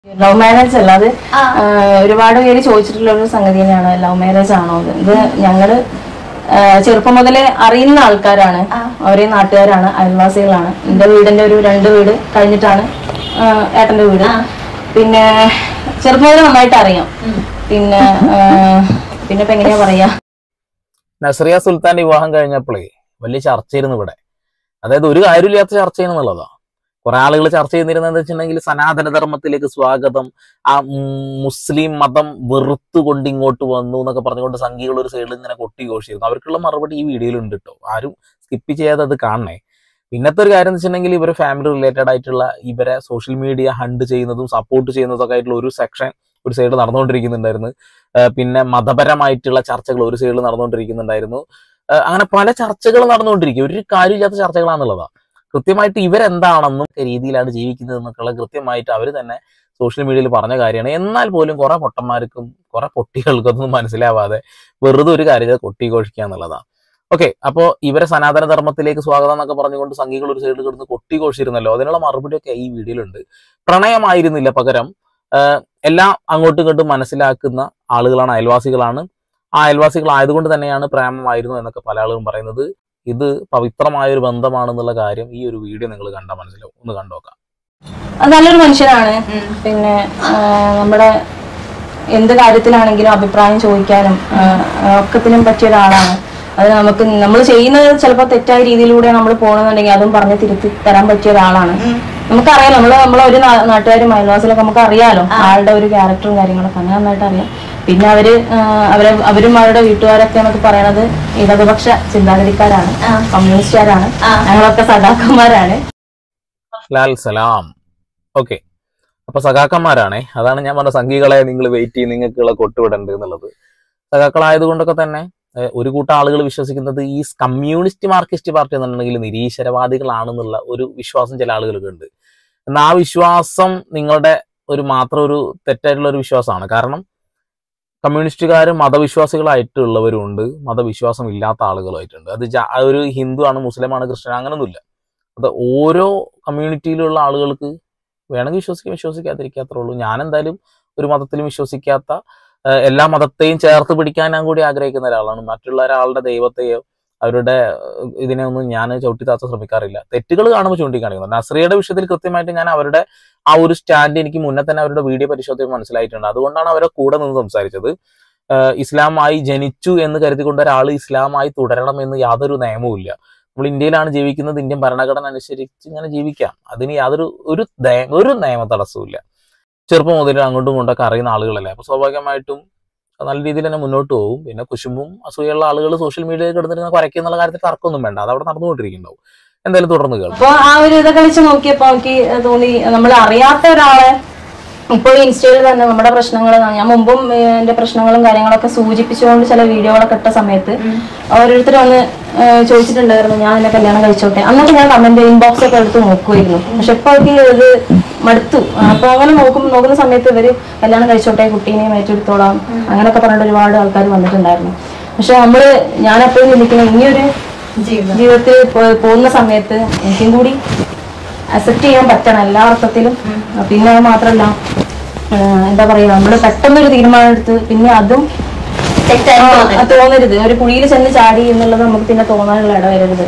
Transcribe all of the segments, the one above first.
Love marriage അല്ല അത് ആ. ആ, ഒരുപാട് പേര് ചോദിച്ചിട്ടുള്ള ഒരു സംഗതി തന്നെയാണ് ലവ് മാരേജ് ആണോ ഇത് ഇത് ഞങ്ങള് ആ, ചെറുപ്പം മുതലേ അറിയുന്ന ആൾക്കാരാണ് ഒരേ നാട്ടുകാരാണ് അയൽവാസികളാണ് എന്റെ വീടിന്റെ ഒരു രണ്ട് വീട് കഴിഞ്ഞിട്ടാണ് ആ, ഏട്ടന്റെ വീട് പിന്നെ ചെറുപ്പം മുതലേ നന്നായിട്ട് അറിയാം പിന്നെ ആ, പിന്നെ ഇപ്പൊ എങ്ങനെയാ പറയാ നസറിയ സുൽത്താന്റെ വിവാഹം കഴിഞ്ഞപ്പോഴേ വലിയ ചർച്ചയായിരുന്നു ഇവിടെ അതായത് ഒരു കാര്യമില്ലാത്ത ചർച്ചയാണ് എന്നുള്ളതാ കുറെ ആളുകൾ ചർച്ച ചെയ്യുന്നിരുന്നത് വെച്ചിട്ടുണ്ടെങ്കിൽ സനാതന ധർമ്മത്തിലേക്ക് സ്വാഗതം ആ ഉം, മുസ്ലിം മതം വെറുത്തുകൊണ്ട് ഇങ്ങോട്ട് വന്നു എന്നൊക്കെ പറഞ്ഞുകൊണ്ട് സംഘികൾ ഒരു സൈഡിൽ ഇങ്ങനെ കൊട്ടി ഘോഷിയിരുന്നു അവർക്കുള്ള മറുപടി ഈ വീഡിയോയിൽ ഉണ്ട് കേട്ടോ ആരും സ്കിപ്പ് ചെയ്യാതെ അത് കാണണേ പിന്നത്തെ ഒരു കാര്യം എന്ന് വെച്ചിട്ടുണ്ടെങ്കിൽ ഇവരെ ഫാമിലി റിലേറ്റഡ് ആയിട്ടുള്ള ഇവരെ സോഷ്യൽ മീഡിയ ഹണ്ട് ചെയ്യുന്നതും സപ്പോർട്ട് ചെയ്യുന്നതും ഒക്കെ ആയിട്ടുള്ള ഒരു സെക്ഷൻ ഒരു സൈഡ് നടന്നുകൊണ്ടിരിക്കുന്നുണ്ടായിരുന്നു ആ, പിന്നെ മതപരമായിട്ടുള്ള ചർച്ചകൾ ഒരു സൈഡിൽ നടന്നുകൊണ്ടിരിക്കുന്നുണ്ടായിരുന്നു ആ, അങ്ങനെ പല ചർച്ചകൾ നടന്നുകൊണ്ടിരിക്കും ഒരു കാര്യമില്ലാത്ത ചർച്ചകളാണെന്നുള്ളതാ കൃത്യമായിട്ട് ഇവരെന്താണെന്നും ഒക്കെ രീതിയിലാണ് ജീവിക്കുന്നത് എന്നൊക്കെയുള്ള കൃത്യമായിട്ട് അവർ തന്നെ സോഷ്യൽ മീഡിയയിൽ പറഞ്ഞ കാര്യമാണ് എന്നാൽ പോലും കുറെ പൊട്ടന്മാർക്കും കുറെ പൊട്ടികൾക്കും അതൊന്നും മനസ്സിലാവാതെ വെറുതെ ഒരു കാര്യം കൊട്ടി ഘോഷിക്കുക എന്നുള്ളതാണ് ഓക്കെ അപ്പോൾ ഇവരെ സനാതന ധർമ്മത്തിലേക്ക് സ്വാഗതം എന്നൊക്കെ പറഞ്ഞുകൊണ്ട് സംഘികൾ ഒരു സൈഡിൽ കിടന്ന് കൊട്ടി ഘോഷിച്ചിരുന്നല്ലോ അതിനുള്ള മറുപടിയൊക്കെ ഈ വീഡിയോയിലുണ്ട് പ്രണയമായിരുന്നില്ല പകരം ആഹ് എല്ലാം അങ്ങോട്ടും ഇങ്ങോട്ടും മനസ്സിലാക്കുന്ന ആളുകളാണ് അയൽവാസികളാണ് ആ അയൽവാസികളായതുകൊണ്ട് തന്നെയാണ് പ്രേമമായിരുന്നു എന്നൊക്കെ പല ആളുകളും പറയുന്നത് ഇത് പവിത്രമായ ഒരു ബന്ധമാണെന്നുള്ള കാര്യം ഈ ഒരു വീഡിയോ നിങ്ങൾ കണ്ടാൽ മനസ്സിലാവും ഒന്ന് കണ്ടോക്കാം അത് നല്ലൊരു മനുഷ്യനാണ് പിന്നെ ആ, നമ്മുടെ എന്ത് കാര്യത്തിലാണെങ്കിലും അഭിപ്രായം ചോദിക്കാനും ആ, ഒക്കത്തിനും പറ്റിയ ഒരാളാണ് അത് നമുക്ക് നമ്മൾ ചെയ്യുന്നത് ചിലപ്പോൾ തെറ്റായ രീതിയിലൂടെ നമ്മൾ പോകണമെന്നുണ്ടെങ്കിൽ അതും പറഞ്ഞ് തിരുത്തി തരാൻ പറ്റിയ ഒരാളാണ് നമുക്കറിയാം നമ്മള് നമ്മളെ ഒരു നാ- നാട്ടുകാരും അയൽവാസികളൊക്കെ നമുക്ക് അറിയാലോ ആളുടെ ഒരു ക്യാരക്ടറും കാര്യങ്ങളൊക്കെ അങ്ങനെ നന്നായിട്ട് അറിയാം പിന്നെ അവര് ആ, അവരെ അവരും അവരുടെ വീട്ടുകാരൊക്കെ എന്നൊക്കെ പറയണത് ഇടതുപക്ഷ ചിന്താഗതിക്കാരാണ് കമ്മ്യൂണിസ്റ്റുകാരാണ് ഞങ്ങളൊക്കെ സഖാക്കന്മാരാണ് ലാൽ സലാം ഓക്കെ അപ്പൊ സഖാക്കന്മാരാണേ അതാണ് ഞാൻ പറഞ്ഞ സംഘികളെ നിങ്ങൾ വെയിറ്റ് ചെയ്ത് നിങ്ങൾക്കുള്ള കൊട്ടുവിടണ്ട് എന്നുള്ളത് സഖാക്കളായതുകൊണ്ടൊക്കെ തന്നെ ഏഹ്, ഒരു കൂട്ടം ആളുകൾ വിശ്വസിക്കുന്നത് ഈ കമ്മ്യൂണിസ്റ്റ് മാർക്സിസ്റ്റ് പാർട്ടി എന്നുണ്ടെങ്കിൽ നിരീശ്വരവാദികളാണെന്നുള്ള ഒരു വിശ്വാസം ചില ആളുകൾക്ക് ഉണ്ട് എന്നാൽ ആ വിശ്വാസം നിങ്ങളുടെ ഒരു മാത്രം ഒരു തെറ്റായിട്ടുള്ള ഒരു വിശ്വാസമാണ് കാരണം കമ്മ്യൂണിസ്റ്റുകാർ മതവിശ്വാസികളായിട്ടുള്ളവരുണ്ട് മതവിശ്വാസം ഇല്ലാത്ത ആളുകളുമായിട്ടുണ്ട് അത് ജാ- ആ ഒരു ഹിന്ദു ആണ് മുസ്ലിം ആണ് ക്രിസ്ത്യൻ അങ്ങനൊന്നുമില്ല അത് ഓരോ കമ്മ്യൂണിറ്റിയിലുള്ള ആളുകൾക്ക് വേണമെങ്കിൽ വിശ്വസിക്കാം വിശ്വസിക്കാതിരിക്കാത്രേ ഉള്ളൂ ഞാൻ എന്തായാലും ഒരു മതത്തിലും വിശ്വസിക്കാത്ത ആ, എല്ലാ മതത്തെയും ചേർത്ത് പിടിക്കാൻ ഞാൻ കൂടി ആഗ്രഹിക്കുന്ന ഒരാളാണ് മറ്റുള്ള ഒരാളുടെ ദൈവത്തെയോ അവരുടെ ആ, ഇതിനെ ഒന്നും ഞാൻ ചവിട്ടിത്താത്ത ശ്രമിക്കാറില്ല തെറ്റുകൾ കാണുമ്പോൾ ചൂണ്ടിക്കാണിക്കുന്നു നസ്രിയുടെ വിഷയത്തിൽ കൃത്യമായിട്ട് ഞാൻ അവരുടെ ആ ഒരു സ്റ്റാൻഡ് എനിക്ക് മുന്നേ തന്നെ അവരുടെ വീഡിയോ പരിശോധിച്ച് മനസ്സിലായിട്ടുണ്ട് അതുകൊണ്ടാണ് അവരെ കൂടെ നിന്ന് സംസാരിച്ചത് ആ, ഇസ്ലാമായി ജനിച്ചു എന്ന് കരുതിക്കൊണ്ട് ഒരാൾ ഇസ്ലാമായി തുടരണം എന്ന് യാതൊരു നിയമവും ഇല്ല നമ്മൾ ഇന്ത്യയിലാണ് ജീവിക്കുന്നത് ഇന്ത്യൻ ഭരണഘടന അനുസരിച്ച് ഇങ്ങനെ ജീവിക്കാം അതിന് യാതൊരു ഒരു ദയ- ഒരു നിയമ തടസ്സവും ഇല്ല ചെറുപ്പം മുതൽ അങ്ങോട്ടും ഇങ്ങോട്ടൊക്കെ അറിയുന്ന ആളുകളല്ലേ അപ്പൊ സ്വാഭാവികമായിട്ടും നല്ല രീതിയിൽ തന്നെ മുന്നോട്ട് പോകും പിന്നെ കുശുമ്പും അസൂയുള്ള ആളുകൾ സോഷ്യൽ മീഡിയയിൽ കിടന്നിട്ട് കുറയ്ക്കുക എന്നുള്ള കാര്യത്തിൽ തർക്കമൊന്നും വേണ്ട അത് അവിടെ നടന്നുകൊണ്ടിരിക്കുന്നുണ്ടാവും എന്തായാലും തുടർന്ന് കേൾക്കും അപ്പൊ ആ ഒരു ഇതൊക്കെ വെച്ച് നോക്കിയപ്പോ എനിക്ക് തോന്നി നമ്മൾ അറിയാത്ത ഒരാളെ ഇപ്പോൾ ഇൻസ്റ്റയിൽ തന്നെ നമ്മുടെ പ്രശ്നങ്ങൾ ഞാൻ മുമ്പും ഏഹ്, എന്റെ പ്രശ്നങ്ങളും കാര്യങ്ങളൊക്കെ സൂചിപ്പിച്ചുകൊണ്ട് ചില വീഡിയോകളൊക്കെ ഇട്ട സമയത്ത് ഓരോരുത്തർ വന്ന് ഏഹ്, ചോദിച്ചിട്ടുണ്ടായിരുന്നു ഞാൻ എന്നെ കല്യാണം കഴിച്ചോട്ടെ അന്നൊക്കെ ഞാൻ കമന്റ് ഇൻബോക്സ് ഒക്കെ എടുത്ത് നോക്കുമായിരുന്നു പക്ഷെ ഇപ്പൊ അവർക്ക് ഇത് മടുത്തു അപ്പൊ അങ്ങനെ നോക്കും നോക്കുന്ന സമയത്ത് ഇവര് കല്യാണം കഴിച്ചോട്ടെ കുട്ടീനെയും ഏറ്റെടുത്തോളാം അങ്ങനെയൊക്കെ പറഞ്ഞിട്ട് ഒരുപാട് ആൾക്കാർ വന്നിട്ടുണ്ടായിരുന്നു പക്ഷെ നമ്മള് ഞാൻ എപ്പോഴും ചിന്തിക്കുന്നത് ഇനിയൊരു ജീവിതത്തിൽ പോ- പോകുന്ന സമയത്ത് എനിക്കും കൂടി അക്സെപ്റ്റ് ചെയ്യാൻ പറ്റണം എല്ലാ അർത്ഥത്തിലും പിന്നെ അത് മാത്രല്ല ആ, എന്താ പറയാ നമ്മള് പെട്ടെന്നൊരു തീരുമാനം എടുത്ത് പിന്നെ അതും തെറ്റായി ആ, തോന്നരുത്. അത് തോന്നരുത് ഒരു കുഴിയിൽ ചെന്ന് ചാടി എന്നുള്ളത് നമുക്ക് പിന്നെ തോന്നാനുള്ള ഇടവരരുത്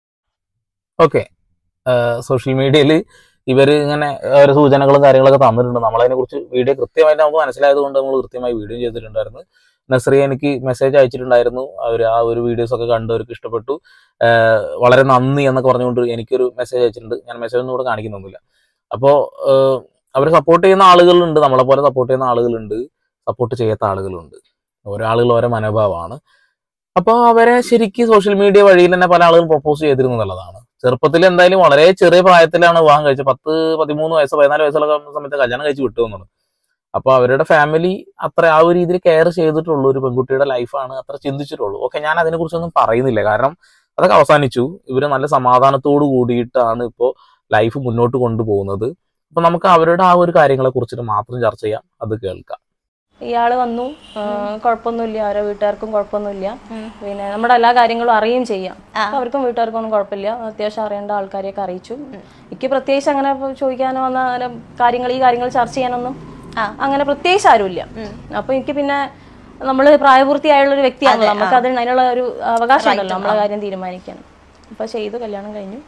ഓക്കെ സോഷ്യൽ മീഡിയയിൽ ഇവർ ഇങ്ങനെ ഓരോ സൂചനകളും കാര്യങ്ങളൊക്കെ തന്നിട്ടുണ്ട് നമ്മളതിനെ കുറിച്ച് വീഡിയോ കൃത്യമായിട്ട് നമുക്ക് മനസ്സിലായത് കൊണ്ട് നമ്മൾ കൃത്യമായി വീഡിയോ ചെയ്തിട്ടുണ്ടായിരുന്നു നസ്രിയ എനിക്ക് മെസ്സേജ് അയച്ചിട്ടുണ്ടായിരുന്നു അവർ ആ ഒരു വീഡിയോസ് ഒക്കെ കണ്ട് അവർക്ക് ഇഷ്ടപ്പെട്ടു ആഹ് വളരെ നന്ദി എന്നൊക്കെ പറഞ്ഞുകൊണ്ട് എനിക്കൊരു മെസ്സേജ് അയച്ചിട്ടുണ്ട് ഞാൻ മെസ്സേജ് ഒന്നും ഇവിടെ കാണിക്കുന്നൊന്നുമില്ല അപ്പോൾ അവരെ സപ്പോർട്ട് ചെയ്യുന്ന ആളുകളുണ്ട് നമ്മളെ പോലെ സപ്പോർട്ട് ചെയ്യുന്ന ആളുകളുണ്ട് സപ്പോർട്ട് ചെയ്യാത്ത ആളുകളുണ്ട് ഓരോ ആളുകൾ ഓരോ മനോഭാവമാണ് അപ്പോൾ അവരെ ശരിക്കും സോഷ്യൽ മീഡിയ വഴിയിൽ തന്നെ പല ആളുകളും പ്രൊപ്പോസ് ചെയ്തിരുന്നു എന്നുള്ളതാണ് ചെറുപ്പത്തിൽ എന്തായാലും വളരെ ചെറിയ പ്രായത്തിലാണ് വിവാഹം കഴിച്ചത് പത്ത് പതിമൂന്ന് വയസ്സ് പതിനാല് വയസ്സുള്ള സമയത്ത് കല്യാണം കഴിച്ച് വിട്ടു എന്നുള്ളത് അപ്പൊ അവരുടെ ഫാമിലി അത്ര ആ ഒരു രീതിയിൽ കെയർ ചെയ്തിട്ടുള്ളൂ ഒരു പെൺകുട്ടിയുടെ ലൈഫാണ് അത്ര ചിന്തിച്ചിട്ടുള്ളൂ ഓക്കെ ഞാൻ അതിനെ കുറിച്ചൊന്നും പറയുന്നില്ല കാരണം അതൊക്കെ അവസാനിച്ചു ഇവര് നല്ല സമാധാനത്തോട് കൂടിയിട്ടാണ് ഇപ്പോൾ ലൈഫ് മുന്നോട്ട് കൊണ്ടുപോകുന്നത് അപ്പൊ നമുക്ക് അവരുടെ ആ ഒരു കാര്യങ്ങളെ കുറിച്ചിട്ട് മാത്രം ചർച്ച ചെയ്യാം അത് കേൾക്കാം ഇയാള് വന്നു ആ, കുഴപ്പമൊന്നുമില്ല അവരെ വീട്ടുകാർക്കും കുഴപ്പമൊന്നുമില്ല പിന്നെ നമ്മുടെ എല്ലാ കാര്യങ്ങളും അറിയുകയും ചെയ്യാം അപ്പൊ അവർക്കും വീട്ടുകാർക്കും ഒന്നും കുഴപ്പമില്ല അത്യാവശ്യം അറിയേണ്ട ആൾക്കാരെയൊക്കെ അറിയിച്ചു എനിക്ക് പ്രത്യേകിച്ച് അങ്ങനെ ഇപ്പൊ ചോദിക്കാനോ വന്ന അങ്ങനെ കാര്യങ്ങൾ ഈ കാര്യങ്ങൾ ചർച്ച ചെയ്യാനൊന്നും അങ്ങനെ പ്രത്യേകിച്ച് ആരുമില്ല അപ്പൊ എനിക്ക് പിന്നെ നമ്മള് പ്രായപൂർത്തിയായുള്ള ഒരു വ്യക്തിയാണല്ലോ നമുക്ക് അതിന് അതിനുള്ള ഒരു അവകാശം ഉണ്ടല്ലോ നമ്മളെ കാര്യം തീരുമാനിക്കാൻ അപ്പൊ ചെയ്തു കല്യാണം കഴിഞ്ഞു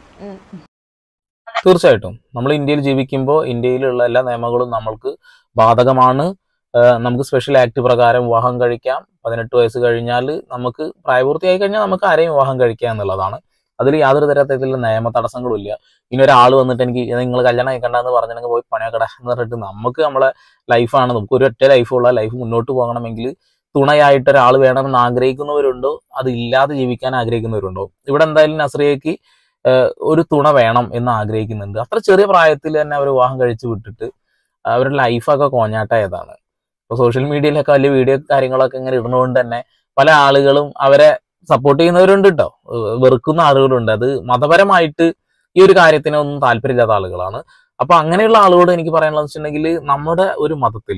തീർച്ചയായിട്ടും നമ്മൾ ഇന്ത്യയിൽ ജീവിക്കുമ്പോൾ ഇന്ത്യയിലുള്ള എല്ലാ നിയമങ്ങളും നമ്മൾക്ക് ബാധകമാണ് ഏഹ് നമുക്ക് സ്പെഷ്യൽ ആക്ട് പ്രകാരം വിവാഹം കഴിക്കാം പതിനെട്ട് വയസ്സ് കഴിഞ്ഞാൽ നമുക്ക് പ്രായപൂർത്തിയായി കഴിഞ്ഞാൽ നമുക്ക് ആരെയും വിവാഹം കഴിക്കാം എന്നുള്ളതാണ് അതിൽ യാതൊരു തരത്തിലുള്ള നിയമ തടസ്സങ്ങളും ഇല്ല ഇനി ഒരാൾ വന്നിട്ട് എനിക്ക് നിങ്ങൾ കല്യാണം കഴിക്കണ്ടെന്ന് പറഞ്ഞിട്ടുണ്ടെങ്കിൽ പോയി പണിയൊക്കെ എന്ന് പറഞ്ഞിട്ട് നമുക്ക് നമ്മളെ ലൈഫാണ് നമുക്ക് ഒരു ഒറ്റ ലൈഫുള്ള ലൈഫ് മുന്നോട്ട് പോകണമെങ്കിൽ തുണയായിട്ട് ഒരാൾ വേണമെന്ന് ആഗ്രഹിക്കുന്നവരുണ്ടോ അത് ഇല്ലാതെ ജീവിക്കാൻ ആഗ്രഹിക്കുന്നവരുണ്ടോ ഇവിടെ എന്തായാലും നസ്രിയയ്ക്ക് ഏഹ് ഒരു തുണ വേണം എന്ന് ആഗ്രഹിക്കുന്നുണ്ട് അത്ര ചെറിയ പ്രായത്തിൽ തന്നെ അവർ വിവാഹം കഴിച്ചു വിട്ടിട്ട് അവരുടെ ലൈഫൊക്കെ കോഞ്ഞാട്ടായതാണ് ഇപ്പോൾ സോഷ്യൽ മീഡിയയിലൊക്കെ വലിയ വീഡിയോ കാര്യങ്ങളൊക്കെ ഇങ്ങനെ ഇടുന്നതുകൊണ്ട് തന്നെ പല ആളുകളും അവരെ സപ്പോർട്ട് ചെയ്യുന്നവരുണ്ട് കേട്ടോ ഏഹ് വെറുക്കുന്ന ആളുകളുണ്ട് അത് മതപരമായിട്ട് ഈ ഒരു കാര്യത്തിനൊന്നും താല്പര്യമില്ലാത്ത ആളുകളാണ് അപ്പൊ അങ്ങനെയുള്ള ആളുകളോട് എനിക്ക് പറയാനുള്ളത് വെച്ചിട്ടുണ്ടെങ്കിൽ നമ്മുടെ ഒരു മതത്തിൽ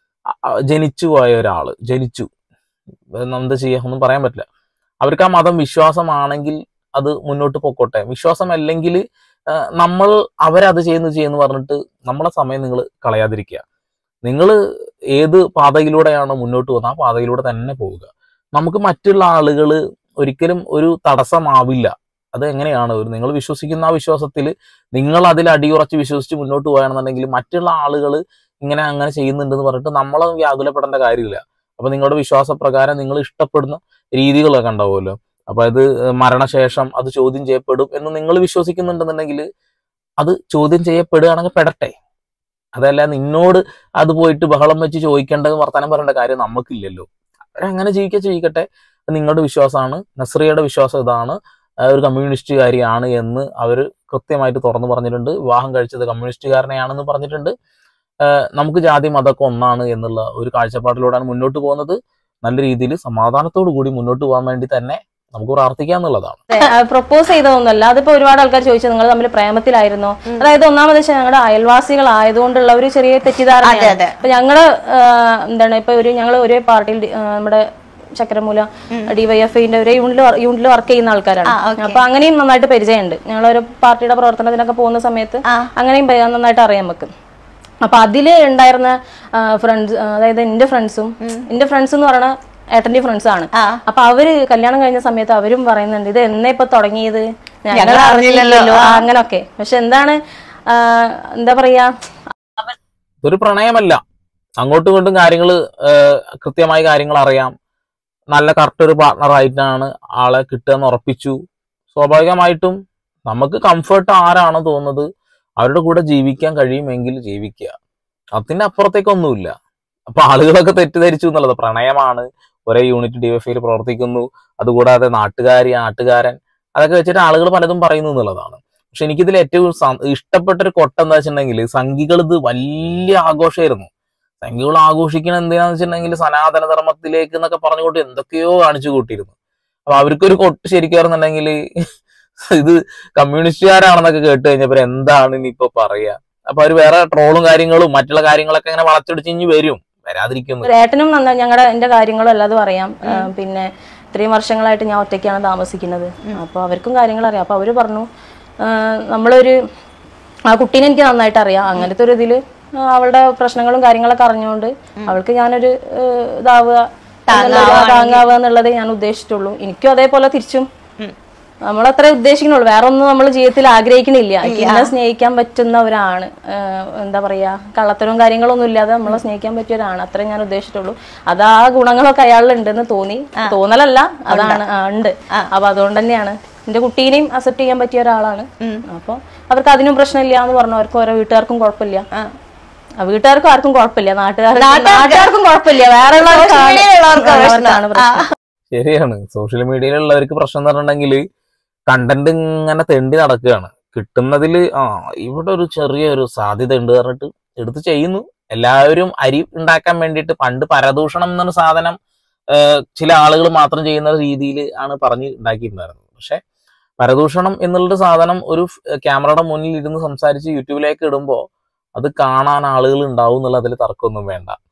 ജനിച്ചു പോയ ഒരാള് ജനിച്ചു ഏഹ് എന്താ ചെയ്യാ ഒന്നും പറയാൻ പറ്റില്ല അവർക്ക് ആ മതം വിശ്വാസമാണെങ്കിൽ അത് മുന്നോട്ട് പൊക്കോട്ടെ വിശ്വാസമല്ലെങ്കിൽ നമ്മൾ അവരത് ചെയ്യുന്നു ചെയ്യുന്നു പറഞ്ഞിട്ട് നമ്മളെ സമയം നിങ്ങൾ കളയാതിരിക്കുക നിങ്ങൾ ഏത് പാതയിലൂടെയാണോ മുന്നോട്ട് പോകുന്നത് ആ പാതയിലൂടെ തന്നെ പോവുക നമുക്ക് മറ്റുള്ള ആളുകൾ ഒരിക്കലും ഒരു തടസ്സമാവില്ല അത് എങ്ങനെയാണ് ഒരു നിങ്ങൾ വിശ്വസിക്കുന്ന ആ വിശ്വാസത്തിൽ നിങ്ങൾ അതിൽ അടിയുറച്ച് വിശ്വസിച്ച് മുന്നോട്ട് പോവുകയാണെന്നുണ്ടെങ്കിൽ മറ്റുള്ള ആളുകൾ ഇങ്ങനെ അങ്ങനെ ചെയ്യുന്നുണ്ടെന്ന് പറഞ്ഞിട്ട് നമ്മളെ വ്യാകുലപ്പെടേണ്ട കാര്യമില്ല അപ്പൊ നിങ്ങളുടെ വിശ്വാസപ്രകാരം നിങ്ങൾ ഇഷ്ടപ്പെടുന്ന രീതികളൊക്കെ ഉണ്ടാവുമല്ലോ അപ്പൊ അത് മരണശേഷം അത് ചോദ്യം ചെയ്യപ്പെടും എന്ന് നിങ്ങൾ വിശ്വസിക്കുന്നുണ്ടെന്നുണ്ടെങ്കിൽ അത് ചോദ്യം ചെയ്യപ്പെടുകയാണെങ്കിൽ പെടട്ടെ അതല്ല നിന്നോട് അത് പോയിട്ട് ബഹളം വെച്ച് ചോദിക്കേണ്ടത് വർത്തമാനം പറയേണ്ട കാര്യം നമുക്കില്ലല്ലോ അവരങ്ങനെ ജീവിക്കുക ചെയ്യിക്കട്ടെ അത് നിങ്ങളുടെ വിശ്വാസമാണ് നസ്രിയയുടെ വിശ്വാസം ഇതാണ് ആ, ഒരു കമ്മ്യൂണിസ്റ്റുകാരിയാണ് എന്ന് അവർ കൃത്യമായിട്ട് തുറന്നു പറഞ്ഞിട്ടുണ്ട് വിവാഹം കഴിച്ചത് കമ്മ്യൂണിസ്റ്റുകാരനെയാണെന്ന് പറഞ്ഞിട്ടുണ്ട് ആ, നമുക്ക് ജാതി മതമൊക്കെ ഒന്നാണ് എന്നുള്ള ഒരു കാഴ്ചപ്പാടിലൂടെയാണ് മുന്നോട്ട് പോകുന്നത് നല്ല രീതിയിൽ സമാധാനത്തോടു കൂടി മുന്നോട്ട് പോകാൻ വേണ്ടി തന്നെ നമുക്ക് പ്രാർത്ഥിക്കാം എന്നുള്ളതാണ് പ്രപ്പോസ് ചെയ്തതൊന്നുമല്ല അതിപ്പോ ഒരുപാട് ആൾക്കാർ ചോദിച്ചു നിങ്ങൾ തമ്മിൽ പ്രേമത്തിലായിരുന്നോ അതായത് ഒന്നാമത് വെച്ചാൽ ഞങ്ങളുടെ അയൽവാസികളായതുകൊണ്ടുള്ള ഒരു ചെറിയ അതെ തെറ്റിദ്ധാരണ അതെ അപ്പൊ ഞങ്ങള് ആ, എന്താണ് ഇപ്പൊ ഒരു ഞങ്ങൾ ഒരേ പാർട്ടിയിൽ ഡി- ആ, നമ്മുടെ ചക്രമൂല ഡിവൈഎഫ്ഐന്റെ ഒരേ യൂണിറ്റിൽ യൂണിറ്റിൽ വർക്ക് ചെയ്യുന്ന ആൾക്കാരാണ് ആ, okay. അപ്പൊ അങ്ങനെയും നന്നായിട്ട് പരിചയമുണ്ട് ഞങ്ങൾ ഒരു പാർട്ടിയുടെ പ്രവർത്തനത്തിനൊക്കെ പോകുന്ന സമയത്ത് ആ. അങ്ങനെയും പ- നന്നായിട്ട് അറിയാൻ നമുക്ക് അപ്പൊ അതില് ഉണ്ടായിരുന്ന ഫ്രണ്ട്സ് അതായത് എന്റെ ഫ്രണ്ട്സും എന്റെ ഫ്രണ്ട്സ് എന്ന് പറയുന്ന ഏട്ടന്റെ ഫ്രണ്ട്സ് ആണ് ആ. അപ്പൊ അവര് കല്യാണം കഴിഞ്ഞ സമയത്ത് അവരും പറയുന്നുണ്ട് ഇത് എന്നാ ഇപ്പൊ തുടങ്ങിയത് ഞങ്ങൾ ഞങ്ങൾ അറിഞ്ഞില്ലല്ലോ. അറിഞ്ഞില്ലല്ലോ ആ, അങ്ങനൊക്കെ പക്ഷെ എന്താണ് ആ, എന്താ പറയാ ഇതൊരു പ്രണയമല്ല അങ്ങോട്ടും ഇങ്ങോട്ടും കാര്യങ്ങൾ കൃത്യമായി കാര്യങ്ങൾ അറിയാം നല്ല കറക്റ്റ് ഒരു പാർട്ട്ണറായിട്ടാണ് ആളെ കിട്ടുകയെന്ന് ഉറപ്പിച്ചു സ്വാഭാവികമായിട്ടും നമുക്ക് കംഫർട്ട് ആരാണോ തോന്നുന്നത് അവരുടെ കൂടെ ജീവിക്കാൻ കഴിയുമെങ്കിൽ ജീവിക്കുക അതിന്റെ അപ്പുറത്തേക്കൊന്നുമില്ല അപ്പൊ ആളുകളൊക്കെ തെറ്റിദ്ധരിച്ചു എന്നുള്ളത് പ്രണയമാണ് ഒരേ യൂണിറ്റ് ഡിവൈഫൈയിൽ പ്രവർത്തിക്കുന്നു അതുകൂടാതെ നാട്ടുകാരി നാട്ടുകാരൻ അതൊക്കെ വെച്ചിട്ട് ആളുകൾ പലതും പറയുന്നു എന്നുള്ളതാണ് പക്ഷെ എനിക്കിതിൽ ഏറ്റവും സം- ഇഷ്ടപ്പെട്ട ഒരു കൊട്ട എന്താ വെച്ചിട്ടുണ്ടെങ്കിൽ സംഘികൾ ഇത് വലിയ ആഘോഷമായിരുന്നു സംഘികൾ ആഘോഷിക്കണം എന്തിനാന്ന് വെച്ചിട്ടുണ്ടെങ്കിൽ സനാതന ധർമ്മത്തിലേക്ക് എന്നൊക്കെ പറഞ്ഞുകൊണ്ട് എന്തൊക്കെയോ കാണിച്ചു കൂട്ടിയിരുന്നു അപ്പൊ അവർക്കൊരു കൊട്ട് ശരിക്കാറുന്നുണ്ടെങ്കിൽ ഇത് കമ്മ്യൂണിസ്റ്റുകാരാണെന്നൊക്കെ കേട്ട് കഴിഞ്ഞപ്പോ എന്താണ് ഇനിയിപ്പോ പറയാ അപ്പൊ അവര് വേറെ ട്രോളും കാര്യങ്ങളും മറ്റുള്ള കാര്യങ്ങളൊക്കെ ഇങ്ങനെ വളച്ചൊടിച്ച് ഇനി വരും വരാതിരിക്കുന്നു ഒരു ഏട്ടനും നന്നായി ഞങ്ങളുടെ എന്റെ കാര്യങ്ങളും എല്ലാതും അറിയാം ആ, പിന്നെ ഇത്രയും വർഷങ്ങളായിട്ട് ഞാൻ ഒറ്റയ്ക്കാണ് താമസിക്കുന്നത് അപ്പൊ അവർക്കും കാര്യങ്ങൾ അറിയാം അപ്പൊ അവര് പറഞ്ഞു ആ, നമ്മളൊരു ആ കുട്ടീനെ എനിക്ക് നന്നായിട്ട് അറിയാം അങ്ങനത്തെ ഒരു ഇതില് ആ, അവളുടെ പ്രശ്നങ്ങളും കാര്യങ്ങളൊക്കെ അറിഞ്ഞുകൊണ്ട് അവൾക്ക് ഞാനൊരു ആ, ഇതാവുക എന്നുള്ളൊരു താങ്ങാവുക എന്നുള്ളതേ ഞാൻ ഉദ്ദേശിച്ചിട്ടുള്ളൂ എനിക്കും അതേപോലെ തിരിച്ചും നമ്മൾ അത്ര ഉദ്ദേശിക്കണുള്ളൂ വേറെ ഒന്നും നമ്മൾ ജീവിതത്തിൽ ആഗ്രഹിക്കണില്ല എന്നെ സ്നേഹിക്കാൻ പറ്റുന്നവരാണ് ആഹ് എന്താ പറയാ കള്ളത്തരവും കാര്യങ്ങളൊന്നും ഇല്ലാതെ നമ്മളെ സ്നേഹിക്കാൻ പറ്റിയവരാണ് അത്രേ ഞാൻ ഉദ്ദേശിച്ചിട്ടുള്ളൂ അത് ആ ഗുണങ്ങളൊക്കെ അയാളിലുണ്ടെന്ന് തോന്നി തോന്നലല്ല അതാണ് ആ, ഉണ്ട് അപ്പൊ അതുകൊണ്ട് തന്നെയാണ് എന്റെ കുട്ടീനെയും അക്സെപ്റ്റ് ചെയ്യാൻ പറ്റിയ ഒരാളാണ് അപ്പൊ അവർക്ക് അതിനും പ്രശ്നമില്ല എന്ന് പറഞ്ഞു അവർക്ക് ഓരോ വീട്ടുകാർക്കും കുഴപ്പമില്ല ആ, വീട്ടുകാർക്കും ആർക്കും കുഴപ്പമില്ല നാട്ടുകാർക്ക് നാട്ടുകാർക്കും കുഴപ്പമില്ല വേറെ മീഡിയയിലുള്ളവർക്ക് ഉള്ളവർക്കാണ് പ്രശ്നം ശരിയാണ് സോഷ്യൽ മീഡിയയിലുള്ളവർക്ക് പ്രശ്നം എന്ന് പറഞ്ഞിട്ടുണ്ടെങ്കിൽ കണ്ടന്റ് ഇങ്ങനെ തെണ്ടി നടക്കുകയാണ് കിട്ടുന്നതിൽ ആ ഇവിടെ ഒരു ചെറിയൊരു സാധ്യത ഉണ്ട് പറഞ്ഞിട്ട് എടുത്ത് ചെയ്യുന്നു എല്ലാവരും അരി ഉണ്ടാക്കാൻ വേണ്ടിയിട്ട് പണ്ട് പരദൂഷണം എന്നൊരു സാധനം ആ, ചില ആളുകൾ മാത്രം ചെയ്യുന്ന രീതിയിൽ ആണ് പറഞ്ഞ് ഉണ്ടാക്കിയിട്ടുണ്ടായിരുന്നത് പക്ഷെ പരദൂഷണം എന്നുള്ളൊരു സാധനം ഒരു ഫ്- ക്യാമറയുടെ മുന്നിൽ ഇരുന്ന് സംസാരിച്ച് യൂട്യൂബിലേക്ക് ഇടുമ്പോൾ അത് കാണാൻ ആളുകൾ ഉണ്ടാവും എന്നുള്ള അതിൽ തർക്കമൊന്നും വേണ്ട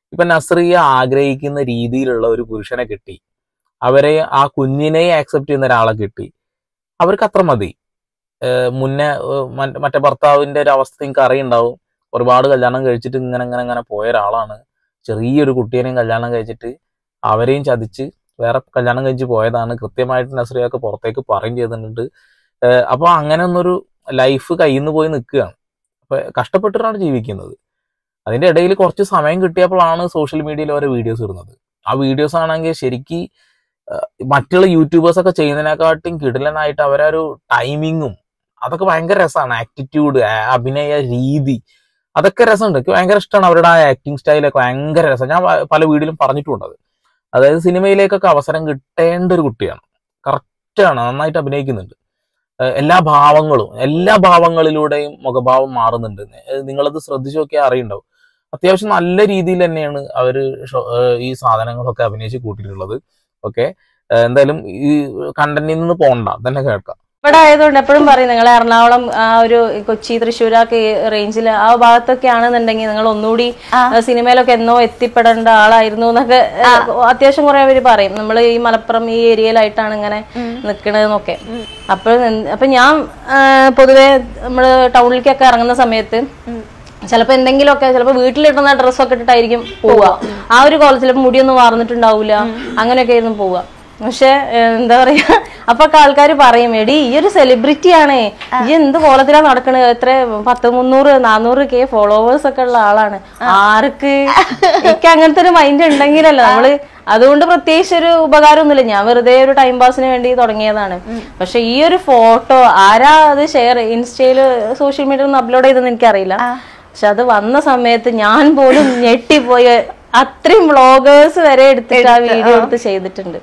ഇപ്പൊ നസ്രിയ ആഗ്രഹിക്കുന്ന രീതിയിലുള്ള ഒരു പുരുഷനെ കിട്ടി അവരെ ആ കുഞ്ഞിനെ ആക്സെപ്റ്റ് ചെയ്യുന്ന ഒരാളെ കിട്ടി അവർക്ക് അത്ര മതി ഏഹ് മുന്നേ ഏഹ് മറ്റ് മറ്റേ ഭർത്താവിന്റെ ഒരു അവസ്ഥ നിങ്ങൾക്ക് അറിയുണ്ടാവും ഒരുപാട് കല്യാണം കഴിച്ചിട്ട് ഇങ്ങനെ ഇങ്ങനെ ഇങ്ങനെ പോയ ഒരാളാണ് ചെറിയൊരു കുട്ടീനെയും കല്യാണം കഴിച്ചിട്ട് അവരെയും ചതിച്ച് വേറെ കല്യാണം കഴിച്ച് പോയതാണ് കൃത്യമായിട്ട് നസ്രിയൊക്കെ പുറത്തേക്ക് പറയും ചെയ്തിട്ടുണ്ട് ഏഹ് അപ്പൊ അങ്ങനെ ഒന്നൊരു ലൈഫ് കയ്യിൽ നിന്ന് പോയി നിൽക്കുകയാണ് അപ്പൊ കഷ്ടപ്പെട്ടിട്ടാണ് ജീവിക്കുന്നത് അതിന്റെ ഇടയിൽ കുറച്ച് സമയം കിട്ടിയപ്പോഴാണ് സോഷ്യൽ മീഡിയയിൽ ഓരോ വീഡിയോസ് ഇടുന്നത് ആ വീഡിയോസ് ആണെങ്കിൽ ശരിക്ക് ഏഹ് മറ്റുള്ള യൂട്യൂബേഴ്സ് ഒക്കെ ചെയ്യുന്നതിനെക്കാട്ടും കിടിലനായിട്ട് അവരെ ഒരു ടൈമിങ്ങും അതൊക്കെ ഭയങ്കര രസമാണ് ആറ്റിറ്റ്യൂഡ് അഭിനയ രീതി അതൊക്കെ രസമുണ്ട് എനിക്ക് ഭയങ്കര ഇഷ്ടമാണ് അവരുടെ ആ ആക്ടിങ് സ്റ്റൈലൊക്കെ ഭയങ്കര രസം ഞാൻ പ- പല വീഡിയോയിലും പറഞ്ഞിട്ടുണ്ട് അത് അതായത് സിനിമയിലേക്കൊക്കെ അവസരം കിട്ടേണ്ട ഒരു കുട്ടിയാണ് കറക്റ്റാണ് നന്നായിട്ട് അഭിനയിക്കുന്നുണ്ട് ഏഹ് എല്ലാ ഭാവങ്ങളും എല്ലാ ഭാവങ്ങളിലൂടെയും മുഖഭാവം മാറുന്നുണ്ട് ഏഹ് നിങ്ങളത് ശ്രദ്ധിച്ചു നോക്കിയാൽ അറിയുണ്ടാവും അത്യാവശ്യം നല്ല രീതിയിൽ തന്നെയാണ് അവര് ഷോ- ഏഹ് ഈ സാധനങ്ങളൊക്കെ അഭിനയിച്ച് കൂട്ടിയിട്ടുള്ളത് ഓക്കെ എന്തായാലും ഈ കണ്ടന്റിൽ നിന്ന് പോണ്ട തന്നെ കേൾക്കാം ഇവിടെ ആയതുകൊണ്ട് എപ്പോഴും പറയും നിങ്ങൾ എറണാകുളം ആ ഒരു കൊച്ചി തൃശ്ശൂർ ആ റേഞ്ചിൽ ആ ഭാഗത്തൊക്കെ ആണെന്നുണ്ടെങ്കിൽ നിങ്ങൾ ഒന്നുകൂടി ആ. ആ, സിനിമയിലൊക്കെ എന്നോ എത്തിപ്പെടേണ്ട ആളായിരുന്നു എന്നൊക്കെ ഏ, അത്യാവശ്യം കുറെ പേര് പറയും നമ്മൾ ഈ മലപ്പുറം ഈ ഏരിയയിലായിട്ടാണ് ഇങ്ങനെ നിക്കണതെന്നൊക്കെ അപ്പോൾ അപ്പൊ ഞാൻ ആ, പൊതുവെ നമ്മള് ടൗണിലേക്കൊക്കെ ഇറങ്ങുന്ന സമയത്ത് ചിലപ്പോ എന്തെങ്കിലുമൊക്കെ ചിലപ്പോ വീട്ടിലിടുന്ന ഡ്രസ്സൊക്കെ ഇട്ടിട്ടായിരിക്കും പോവുക ആ ഒരു കോലത്തിൽ ചിലപ്പോൾ മുടിയൊന്നും വാർന്നിട്ടുണ്ടാവില്ല അങ്ങനെയൊക്കെ ആയിരുന്നു പോവുക പക്ഷെ ഏഹ്, എന്താ പറയാ അപ്പൊ ആൾക്കാർ പറയും എടി ഈ ഒരു സെലിബ്രിറ്റി ആണേ ഈ എന്ത് കോലത്തിലാ നടക്കണത് എത്ര പത്ത് മുന്നൂറ് നാനൂറ് കെ ഫോളോവേഴ്സ് ഒക്കെ ഉള്ള ആളാണ് ആർക്ക് എനിക്ക് അങ്ങനത്തെ ഒരു മൈൻഡ് ഉണ്ടെങ്കിലല്ല നമ്മള് അതുകൊണ്ട് പ്രത്യേകിച്ച് ഒരു ഉപകാരമൊന്നുമില്ല ഞാൻ വെറുതെ ഒരു ടൈം പാസിന് വേണ്ടി തുടങ്ങിയതാണ് പക്ഷെ ഈ ഒരു ഫോട്ടോ ആരാ അത് ഷെയർ ഇൻസ്റ്റയില് സോഷ്യൽ മീഡിയയിൽ ഒന്ന് അപ്ലോഡ് ചെയ്തെന്ന് എനിക്കറിയില്ല പക്ഷെ അത് വന്ന സമയത്ത് ഞാൻ പോലും ഞെട്ടിപ്പോയി അത്രയും വ്ളോഗേഴ്സ് വരെ എടുത്തിട്ട് ആ വീഡിയോ എടുത്ത് ചെയ്തിട്ടുണ്ട്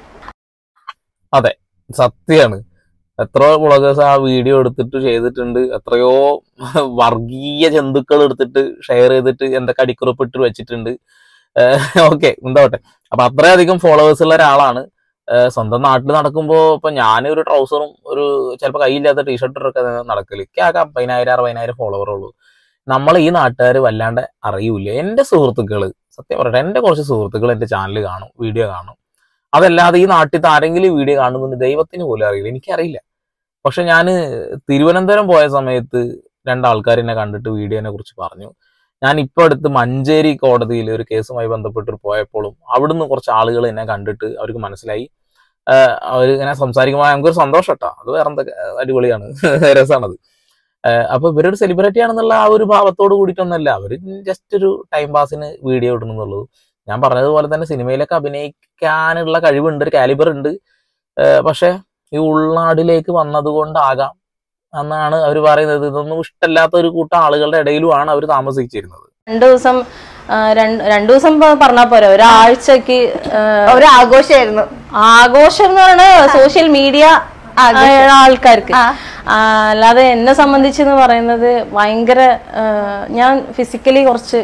അതെ സത്യാണ് എത്രയോ വ്ളോഗേഴ്സ് ആ വീഡിയോ എടുത്തിട്ട് ചെയ്തിട്ടുണ്ട് എത്രയോ വർഗീയ ജന്തുക്കൾ എടുത്തിട്ട് ഷെയർ ചെയ്തിട്ട് എന്തൊക്കെ അടിക്കുറിപ്പ് ഇട്ട് വെച്ചിട്ടുണ്ട് ഓക്കെ എന്താവട്ടെ അപ്പൊ അത്രയധികം ഫോളോവേഴ്സ് ഉള്ള ഒരാളാണ് ഏഹ് സ്വന്തം നാട്ടിൽ നടക്കുമ്പോൾ ഇപ്പൊ ഞാൻ ഒരു ട്രൗസറും ഒരു ചിലപ്പോൾ കയ്യില്ലാത്ത ടീഷർട്ടൊക്കെ നടക്കല് എനിക്ക് ആകെ അമ്പതിനായിരം അറുപതിനായിരം ഫോളോവർ ഉള്ളൂ നമ്മളെ ഈ നാട്ടുകാർ വല്ലാണ്ട് അറിയൂല എന്റെ സുഹൃത്തുക്കള് സത്യം പറയട്ടെ എന്റെ കുറച്ച് സുഹൃത്തുക്കൾ എന്റെ ചാനൽ കാണും വീഡിയോ കാണും അതല്ലാതെ ഈ നാട്ടിൽ ആരെങ്കിലും വീഡിയോ കാണുന്നുണ്ട് ദൈവത്തിന് പോലും അറിയില്ല എനിക്കറിയില്ല പക്ഷെ ഞാൻ തിരുവനന്തപുരം പോയ സമയത്ത് രണ്ടാൾക്കാർ എന്നെ കണ്ടിട്ട് വീഡിയോനെ കുറിച്ച് പറഞ്ഞു ഞാൻ ഇപ്പൊ അടുത്ത് മഞ്ചേരി കോടതിയിൽ ഒരു കേസുമായി ബന്ധപ്പെട്ട് പോയപ്പോഴും അവിടുന്ന് കുറച്ച് ആളുകൾ എന്നെ കണ്ടിട്ട് അവർക്ക് മനസ്സിലായി അവർ ഇങ്ങനെ സംസാരിക്കുമ്പോൾ നമുക്കൊരു സന്തോഷം കേട്ടോ അത് വേറെ എന്തൊക്കെ അടിപൊളിയാണ് രസമാണത് അപ്പൊ ഇവരൊരു സെലിബ്രിറ്റി ആണെന്നുള്ള ആ ഒരു ഭാവത്തോട് കൂടിയിട്ടൊന്നല്ല അവർ ജസ്റ്റ് ഒരു ടൈം പാസിന് വീഡിയോ ഇടുന്നുള്ളൂ ഞാൻ പറഞ്ഞതുപോലെ തന്നെ സിനിമയിലൊക്കെ അഭിനയിക്കാനുള്ള കഴിവുണ്ട് ഒരു കാലിബർ ഉണ്ട് ഏഹ് പക്ഷെ ഈ ഉൾനാടിലേക്ക് വന്നതുകൊണ്ടാകാം എന്നാണ് അവർ പറയുന്നത് ഇതൊന്നും ഇഷ്ടമല്ലാത്ത ഒരു കൂട്ടം ആളുകളുടെ ഇടയിലുമാണ് അവർ താമസിച്ചിരുന്നത് രണ്ടു ദിവസം ആ, രണ്ട് രണ്ടു ദിവസം പ- പറഞ്ഞാ പോരാ ഒരാഴ്ചക്ക് ആ, ഒരു ആഘോഷമായിരുന്നു ആഘോഷം എന്ന് പറയുന്നത് സോഷ്യൽ മീഡിയ ആൾക്കാർക്ക് ആ. ആ, അല്ലാതെ എന്നെ സംബന്ധിച്ചെന്ന് പറയുന്നത് ഭയങ്കര ആ, ഞാൻ ഫിസിക്കലി കുറച്ച്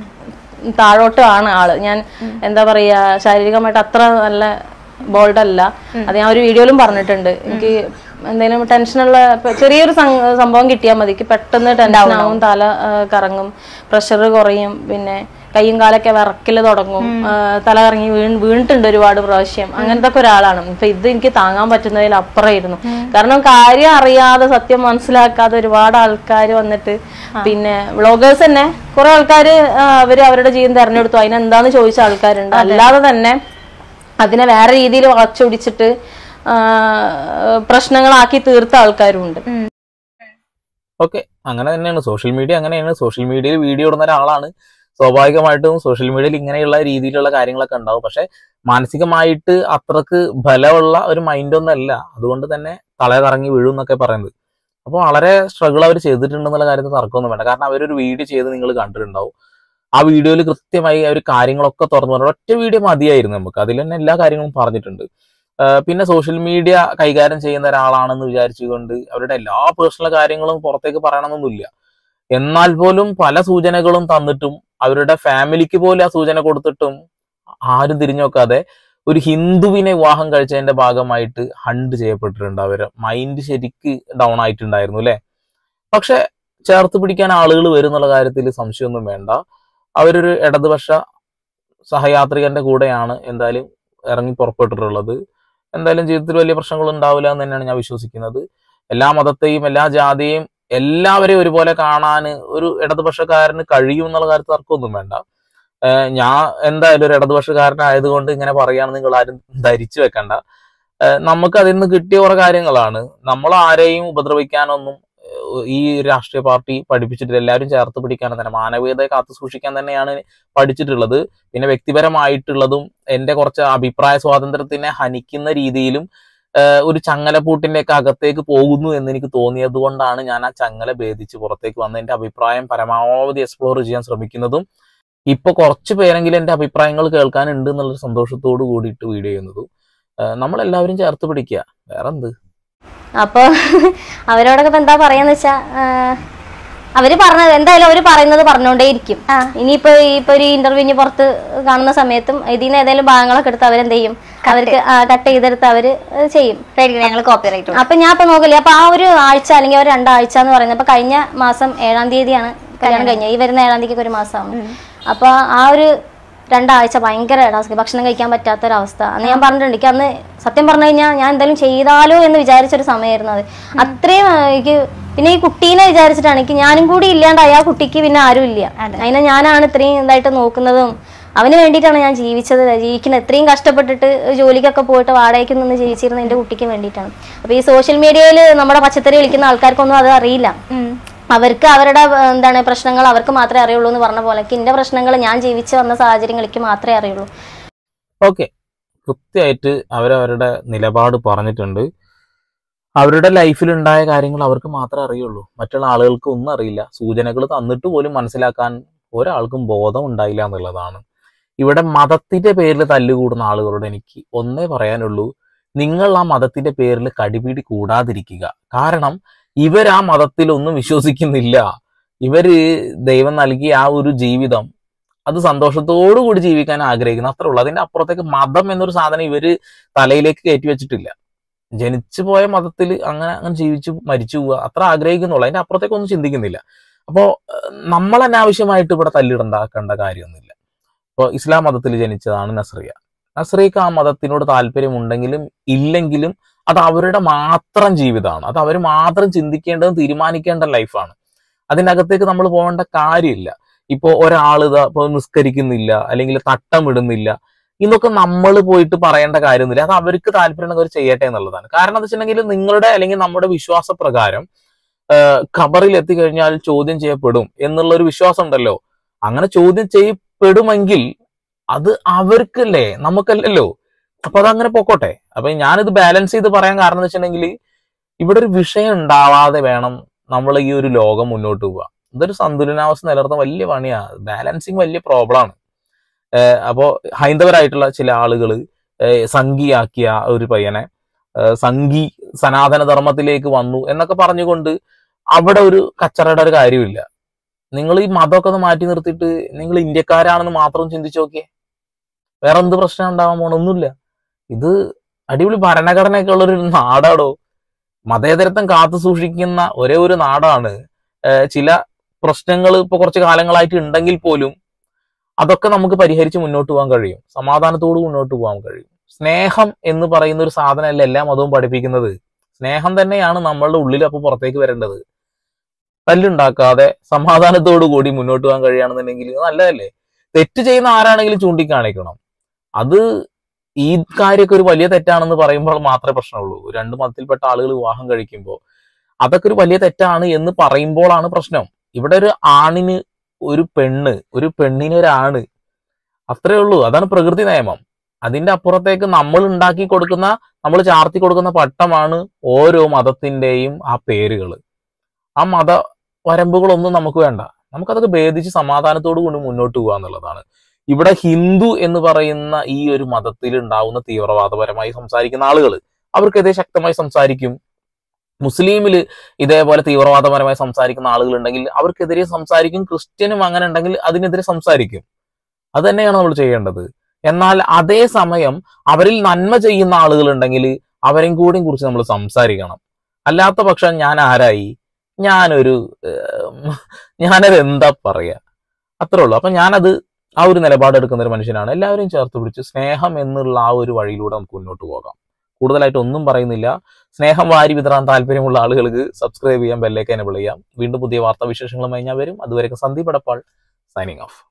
താഴോട്ട് ആണ് ആള് ഞാൻ എന്താ പറയാ ശാരീരികമായിട്ട് അത്ര നല്ല ബോൾഡ് അല്ല അത് ഞാൻ ഒരു വീഡിയോയിലും പറഞ്ഞിട്ടുണ്ട് എനിക്ക് എന്തെങ്കിലും ടെൻഷനുള്ള ഇപ്പൊ ചെറിയൊരു സം- സംഭവം കിട്ടിയാൽ മതി എനിക്ക് പെട്ടെന്ന് ടെൻഷൻ ആവും തല ആ, കറങ്ങും പ്രഷർ കുറയും പിന്നെ കൈയും കാലൊക്കെ വിറക്കല് തുടങ്ങും ആ, തല കറങ്ങി വീണ് വീണിട്ടുണ്ട് ഒരുപാട് പ്രാവശ്യം അങ്ങനത്തെ ഒക്കെ ഒരാളാണ് ഇപ്പൊ ഇത് എനിക്ക് താങ്ങാൻ പറ്റുന്നതിൽ അപ്പുറമായിരുന്നു കാരണം കാര്യം അറിയാതെ സത്യം മനസ്സിലാക്കാതെ ഒരുപാട് ആൾക്കാർ വന്നിട്ട് പിന്നെ വ്ളോഗേഴ്സ് തന്നെ കുറെ ആൾക്കാര് ആ, അവര് അവരുടെ ജീവിതം തെരഞ്ഞെടുത്തു അതിനെന്താന്ന് ചോദിച്ച ആൾക്കാരുണ്ട് അല്ലാതെ തന്നെ അതിനെ വേറെ രീതിയിൽ വളച്ചൊടിച്ചിട്ട് ആ, പ്രശ്നങ്ങളാക്കി തീർത്ത ആൾക്കാരുണ്ട് ഓക്കെ അങ്ങനെ തന്നെയാണ് സോഷ്യൽ മീഡിയ അങ്ങനെയാണ് സോഷ്യൽ മീഡിയയിൽ വീഡിയോ ഇടുന്ന ഒരാളാണ് സ്വാഭാവികമായിട്ടും സോഷ്യൽ മീഡിയയിൽ ഇങ്ങനെയുള്ള രീതിയിലുള്ള കാര്യങ്ങളൊക്കെ ഉണ്ടാവും പക്ഷെ മാനസികമായിട്ട് അത്രക്ക് ബലമുള്ള ഒരു മൈൻഡ് ഒന്നല്ല അതുകൊണ്ട് തന്നെ തല കറങ്ങി വീഴും എന്നൊക്കെ പറയുന്നത് അപ്പോൾ വളരെ സ്ട്രഗിൾ അവർ ചെയ്തിട്ടുണ്ടെന്നുള്ള കാര്യത്തിൽ തർക്കമൊന്നും വേണ്ട കാരണം അവരൊരു വീഡിയോ ചെയ്ത് നിങ്ങൾ കണ്ടിട്ടുണ്ടാവും ആ വീഡിയോയിൽ കൃത്യമായി അവർ കാര്യങ്ങളൊക്കെ തുറന്നു പറഞ്ഞു ഒറ്റ വീഡിയോ മതിയായിരുന്നു നമുക്ക് അതിൽ തന്നെ എല്ലാ കാര്യങ്ങളും പറഞ്ഞിട്ടുണ്ട് ആ, പിന്നെ സോഷ്യൽ മീഡിയ കൈകാര്യം ചെയ്യുന്ന ഒരാളാണെന്ന് വിചാരിച്ചുകൊണ്ട് അവരുടെ എല്ലാ പേഴ്സണൽ കാര്യങ്ങളും പുറത്തേക്ക് പറയണമെന്നൊന്നുമില്ല എന്നാൽ പോലും പല സൂചനകളും തന്നിട്ടും അവരുടെ ഫാമിലിക്ക് പോലും ആ സൂചന കൊടുത്തിട്ടും ആരും തിരിഞ്ഞു നോക്കാതെ ഒരു ഹിന്ദുവിനെ വിവാഹം കഴിച്ചതിന്റെ ഭാഗമായിട്ട് ഹണ്ട് ചെയ്യപ്പെട്ടിട്ടുണ്ട് അവരെ മൈൻഡ് ശരിക്ക് ഡൗൺ ആയിട്ടുണ്ടായിരുന്നു അല്ലെ പക്ഷെ ചേർത്ത് പിടിക്കാൻ ആളുകൾ വരും എന്നുള്ള കാര്യത്തിൽ സംശയമൊന്നും വേണ്ട അവരൊരു ഇടതുപക്ഷ സഹയാത്രികന്റെ കൂടെയാണ് എന്തായാലും ഇറങ്ങി പുറപ്പെട്ടിട്ടുള്ളത് എന്തായാലും ജീവിതത്തിൽ വലിയ പ്രശ്നങ്ങൾ ഉണ്ടാവില്ല എന്ന് തന്നെയാണ് ഞാൻ വിശ്വസിക്കുന്നത് എല്ലാ മതത്തെയും എല്ലാ ജാതിയെയും എല്ലാവരെയും ഒരുപോലെ കാണാൻ ഒരു ഇടതുപക്ഷക്കാരന് കഴിയും എന്നുള്ള കാര്യത്തിൽ തർക്കമൊന്നും വേണ്ട ഏഹ് ഞാൻ എന്തായാലും ഒരു ഇടതുപക്ഷക്കാരനായതുകൊണ്ട് ഇങ്ങനെ പറയാന്ന് നിങ്ങൾ ആരും ധരിച്ചു വെക്കണ്ട ഏഹ് നമുക്ക് അതിൽ നിന്ന് കിട്ടിയ കുറെ കാര്യങ്ങളാണ് നമ്മൾ ആരെയും ഉപദ്രവിക്കാനൊന്നും ഏഹ് ഈ രാഷ്ട്രീയ പാർട്ടി പഠിപ്പിച്ചിട്ടില്ല എല്ലാവരും ചേർത്ത് പിടിക്കാൻ തന്നെ മാനവീയതയെ കാത്തു സൂക്ഷിക്കാൻ തന്നെയാണ് പഠിച്ചിട്ടുള്ളത് പിന്നെ വ്യക്തിപരമായിട്ടുള്ളതും എന്റെ കുറച്ച് അഭിപ്രായ സ്വാതന്ത്ര്യത്തിനെ ഹനിക്കുന്ന രീതിയിലും ഏഹ് ഒരു ചങ്ങലപ്പൂട്ടിന്റെ ഒക്കെ അകത്തേക്ക് പോകുന്നു എന്ന് എനിക്ക് തോന്നിയത് കൊണ്ടാണ് ഞാൻ ആ ചങ്ങല ഭേദിച്ച് പുറത്തേക്ക് വന്ന് എന്റെ അഭിപ്രായം പരമാവധി എക്സ്പ്ലോർ ചെയ്യാൻ ശ്രമിക്കുന്നതും ഇപ്പൊ കുറച്ച് പേരെങ്കിലും എന്റെ അഭിപ്രായങ്ങൾ കേൾക്കാനുണ്ട് എന്നുള്ളൊരു സന്തോഷത്തോട് കൂടിയിട്ട് വീഡിയോ ചെയ്യുന്നതും ഏഹ് നമ്മളെല്ലാവരും ചേർത്ത് പിടിക്കുക വേറെ എന്ത് അപ്പോൾ അവരോടൊക്കെ ഇപ്പൊ എന്താ പറയാന്ന് വെച്ചാ ആ, അവര് പറഞ്ഞത് എന്തായാലും അവര് പറയുന്നത് പറഞ്ഞുകൊണ്ടേയിരിക്കും ഇനിയിപ്പോ ഈ ഇപ്പൊ ഒരു ഇന്റർവ്യൂവിന് പുറത്ത് കാണുന്ന സമയത്തും ഇതിൽ നിന്ന് ഏതെങ്കിലും ഭാഗങ്ങളൊക്കെ എടുത്ത് അവരെന്ത് ചെയ്യും അവർക്ക് കട്ട് ചെയ്തെടുത്ത് അവര് അത് ചെയ്യും ഞങ്ങൾ കോപ്പി റൈറ്റ് അപ്പൊ ഞാൻ ഇപ്പൊ നോക്കില്ല അപ്പൊ ആ ഒരു ആഴ്ച അല്ലെങ്കിൽ ഒരു രണ്ടാഴ്ച എന്ന് പറയുന്നത് അപ്പൊ കഴിഞ്ഞ മാസം ഏഴാം തീയതിയാണ് കല്യാണം കഴിഞ്ഞത് ഈ വരുന്ന ഏഴാം തീയതിക്ക് ഒരു മാസമാണ് അപ്പൊ ആ ഒരു രണ്ടാഴ്ച ഭയങ്കര ടാസ്ക് ഭക്ഷണം കഴിക്കാൻ പറ്റാത്തൊരവസ്ഥ അന്ന് ഞാൻ പറഞ്ഞിട്ടുണ്ട് എനിക്ക് അന്ന് സത്യം പറഞ്ഞു കഴിഞ്ഞാൽ ഞാൻ എന്തെങ്കിലും ചെയ്താലോ എന്ന് വിചാരിച്ചൊരു സമയമായിരുന്നു അത് അത്രയും ആ, എനിക്ക് പിന്നെ ഈ കുട്ടീനെ വിചാരിച്ചിട്ടാണ് എനിക്ക് ഞാനും കൂടി ഇല്ലാണ്ടായി ആ കുട്ടിക്ക് പിന്നെ ആരും ഇല്ല അതിനെ ഞാനാണ് ഇത്രയും ഇതായിട്ട് നോക്കുന്നതും അവന് വേണ്ടിയിട്ടാണ് ഞാൻ ജീവിച്ചത് ജീവിക്കുന്നത് ഇത്രയും കഷ്ടപ്പെട്ടിട്ട് ജോലിക്കൊക്കെ പോയിട്ട് വാടകയ്ക്ക് നിന്ന് ജീവിച്ചിരുന്ന എൻ്റെ കുട്ടിക്ക് വേണ്ടിയിട്ടാണ് അപ്പൊ ഈ സോഷ്യൽ മീഡിയയിൽ നമ്മുടെ പച്ചത്തറി വിളിക്കുന്ന ആൾക്കാർക്കൊന്നും അത് അറിയില്ല അവർക്ക് അവരുടെ ഏർ, എന്താണ് പ്രശ്നങ്ങൾ അവർക്ക് മാത്രമേ അറിയുള്ളൂ എന്ന് പറഞ്ഞ പോലെ എനിക്ക് എന്റെ പ്രശ്നങ്ങൾ ഞാൻ ജീവിച്ചു വന്ന സാഹചര്യങ്ങൾക്ക് മാത്രമേ അറിയുള്ളൂ ഓക്കെ കൃത്യമായിട്ട് അവരവരുടെ നിലപാട് പറഞ്ഞിട്ടുണ്ട് അവരുടെ ലൈഫിൽ ഉണ്ടായ കാര്യങ്ങൾ അവർക്ക് മാത്രമേ അറിയുള്ളൂ മറ്റുള്ള ആളുകൾക്ക് ഒന്നും അറിയില്ല സൂചനകൾ തന്നിട്ട് പോലും മനസ്സിലാക്കാൻ ഒരാൾക്കും ബോധം ഉണ്ടായില്ല എന്നുള്ളതാണ് ഇവിടെ മതത്തിന്റെ പേരിൽ തല്ലുകൂടുന്ന ആളുകളോട് എനിക്ക് ഒന്നേ പറയാനുള്ളൂ നിങ്ങൾ ആ മതത്തിന്റെ പേരിൽ കടിപിടി കൂടാതിരിക്കുക കാരണം ഇവർ ആ മതത്തിൽ ഒന്നും വിശ്വസിക്കുന്നില്ല ഇവര് ദൈവം നൽകിയ ആ ഒരു ജീവിതം അത് സന്തോഷത്തോടു കൂടി ജീവിക്കാൻ ആഗ്രഹിക്കുന്നു അത്രേ ഉള്ളൂ അതിന്റെ അപ്പുറത്തേക്ക് മതം എന്നൊരു സാധനം ഇവര് തലയിലേക്ക് കയറ്റി വെച്ചിട്ടില്ല ജനിച്ചു പോയ മതത്തിൽ അങ്ങനെ അങ്ങനെ ജീവിച്ചു മരിച്ചു പോവുക അത്ര ആഗ്രഹിക്കുന്നുള്ളൂ അതിന്റെ അപ്പുറത്തേക്ക് ഒന്നും ചിന്തിക്കുന്നില്ല അപ്പോ ഏഹ്, നമ്മൾ അനാവശ്യമായിട്ട് ഇവിടെ തല്ലിടണ്ടാക്കേണ്ട കാര്യമൊന്നുമില്ല ഇപ്പോൾ ഇസ്ലാം മതത്തിൽ ജനിച്ചതാണ് നസ്രിയ നസ്രിയക്ക് ആ മതത്തിനോട് താല്പര്യമുണ്ടെങ്കിലും ഇല്ലെങ്കിലും അത് അവരുടെ മാത്രം ജീവിതമാണ് അത് അവർ മാത്രം ചിന്തിക്കേണ്ടതും തീരുമാനിക്കേണ്ട ലൈഫാണ് അതിനകത്തേക്ക് നമ്മൾ പോകേണ്ട കാര്യമില്ല ഇപ്പോ ഒരാൾ ഇതാ ഇപ്പൊ നിസ്കരിക്കുന്നില്ല അല്ലെങ്കിൽ തട്ടം ഇടുന്നില്ല ഇതൊക്കെ നമ്മൾ പോയിട്ട് പറയേണ്ട കാര്യമൊന്നുമില്ല അത് അവർക്ക് താല്പര്യമുണ്ടെങ്കിൽ അവർ ചെയ്യട്ടെ എന്നുള്ളതാണ് കാരണം എന്താ വെച്ചിട്ടുണ്ടെങ്കിൽ നിങ്ങളുടെ അല്ലെങ്കിൽ നമ്മുടെ വിശ്വാസപ്രകാരം ആഹ് ഖബറിൽ എത്തിക്കഴിഞ്ഞാൽ ചോദ്യം ചെയ്യപ്പെടും എന്നുള്ള ഒരു വിശ്വാസം ഉണ്ടല്ലോ അങ്ങനെ ചോദ്യം ചെയ്യപ്പെടുമെങ്കിൽ അത് അവർക്കല്ലേ നമുക്കല്ലല്ലോ അപ്പൊ അതങ്ങനെ പൊക്കോട്ടെ അപ്പൊ ഞാനിത് ബാലൻസ് ചെയ്ത് പറയാൻ കാരണം എന്ന് വെച്ചിട്ടുണ്ടെങ്കിൽ ഇവിടെ ഒരു വിഷയം ഉണ്ടാവാതെ വേണം നമ്മൾ ഈ ഒരു ലോകം മുന്നോട്ട് പോവുക ഇതൊരു സന്തുലനാവസ്ഥ നിലനിർത്താൻ വലിയ പണിയാ ബാലൻസിങ് വലിയ പ്രോബ്ലമാണ് അപ്പോ ഹൈന്ദവരായിട്ടുള്ള ചില ആളുകൾ സംഘിയാക്കിയ ഒരു പയ്യനെ ഏഹ് സംഘി സനാതന ധർമ്മത്തിലേക്ക് വന്നു എന്നൊക്കെ പറഞ്ഞുകൊണ്ട് അവിടെ ഒരു കച്ചറയുടെ ഒരു കാര്യമില്ല നിങ്ങൾ ഈ മതമൊക്കെ ഒന്ന് മാറ്റി നിർത്തിയിട്ട് നിങ്ങൾ ഇന്ത്യക്കാരാണെന്ന് മാത്രം ചിന്തിച്ചു നോക്കിയേ വേറെ എന്ത് പ്രശ്നം ഉണ്ടാവാൻ പോണൊന്നുമില്ല ഇത് അടിപൊളി ഭരണഘടനയൊക്കെ ഉള്ളൊരു നാടാടോ മതേതരത്വം കാത്തു സൂക്ഷിക്കുന്ന ഒരേ ഒരു നാടാണ് ഏഹ് ചില പ്രശ്നങ്ങൾ ഇപ്പൊ കുറച്ച് കാലങ്ങളായിട്ട് ഉണ്ടെങ്കിൽ പോലും അതൊക്കെ നമുക്ക് പരിഹരിച്ച് മുന്നോട്ട് പോകാൻ കഴിയും സമാധാനത്തോട് മുന്നോട്ട് പോകാൻ കഴിയും സ്നേഹം എന്ന് പറയുന്ന ഒരു സാധനമല്ല എല്ലാ മതവും പഠിപ്പിക്കുന്നത് സ്നേഹം തന്നെയാണ് നമ്മളുടെ ഉള്ളിൽ അപ്പൊ പുറത്തേക്ക് വരേണ്ടത് തല്ലുണ്ടാക്കാതെ സമാധാനത്തോടു കൂടി മുന്നോട്ട് പോകാൻ കഴിയുകയാണെന്നുണ്ടെങ്കിൽ ഇത് നല്ലതല്ലേ തെറ്റ് ചെയ്യുന്ന ആരാണെങ്കിലും ചൂണ്ടിക്കാണിക്കണം അത് ഈ കാര്യമൊക്കെ ഒരു വലിയ തെറ്റാണെന്ന് പറയുമ്പോൾ മാത്രമേ പ്രശ്നമുള്ളൂ രണ്ട് മതത്തിൽപ്പെട്ട ആളുകൾ വിവാഹം കഴിക്കുമ്പോൾ അതൊക്കെ ഒരു വലിയ തെറ്റാണ് എന്ന് പറയുമ്പോഴാണ് പ്രശ്നം ഇവിടെ ഒരു ആണിന് ഒരു പെണ്ണ് ഒരു പെണ്ണിന് ഒരു ആണ് അത്രേ ഉള്ളൂ അതാണ് പ്രകൃതി നിയമം അതിന്റെ അപ്പുറത്തേക്ക് നമ്മൾ ഉണ്ടാക്കി കൊടുക്കുന്ന നമ്മൾ ചാർത്തി കൊടുക്കുന്ന പട്ടമാണ് ഓരോ മതത്തിന്റെയും ആ പേരുകൾ ആ മത വരമ്പുകളൊന്നും നമുക്ക് വേണ്ട നമുക്കതൊക്കെ ഭേദിച്ച് സമാധാനത്തോടു കൊണ്ട് മുന്നോട്ട് പോകുക എന്നുള്ളതാണ് ഇവിടെ ഹിന്ദു എന്ന് പറയുന്ന ഈ ഒരു മതത്തിൽ ഉണ്ടാവുന്ന തീവ്രവാദപരമായി സംസാരിക്കുന്ന ആളുകൾ അവർക്കെതിരെ ശക്തമായി സംസാരിക്കും മുസ്ലിമില് ഇതേപോലെ തീവ്രവാദപരമായി സംസാരിക്കുന്ന ആളുകൾ ഉണ്ടെങ്കിൽ അവർക്കെതിരെ സംസാരിക്കും ക്രിസ്ത്യനും അങ്ങനെ ഉണ്ടെങ്കിൽ അതിനെതിരെ സംസാരിക്കും അത് തന്നെയാണ് നമ്മൾ ചെയ്യേണ്ടത് എന്നാൽ അതേ സമയം അവരിൽ നന്മ ചെയ്യുന്ന ആളുകൾ ഉണ്ടെങ്കിൽ അവരെയും കൂടിയും കുറിച്ച് നമ്മൾ സംസാരിക്കണം അല്ലാത്ത പക്ഷം ഞാൻ ആരായി ഞാനൊരു ഏഹ്, ഞാനത് എന്താ പറയാ അത്രേ ഉള്ളൂ അപ്പൊ ഞാനത് ആ ഒരു നിലപാടെടുക്കുന്ന ഒരു മനുഷ്യനാണ് എല്ലാവരെയും ചേർത്ത് പിടിച്ച് സ്നേഹം എന്നുള്ള ആ ഒരു വഴിയിലൂടെ നമുക്ക് മുന്നോട്ട് പോകാം കൂടുതലായിട്ട് ഒന്നും പറയുന്നില്ല സ്നേഹം വാരി വിതറാൻ താല്പര്യമുള്ള ആളുകൾക്ക് സബ്സ്ക്രൈബ് ചെയ്യാം ബെല്ലേക്ക് എനബിൾ ചെയ്യാം വീണ്ടും പുതിയ വാർത്താ വിശേഷങ്ങളുമായി ഞാൻ വരും അതുവരെയൊക്കെ സന്ദീപ് എടപ്പാൾ സൈനിങ് ഓഫ്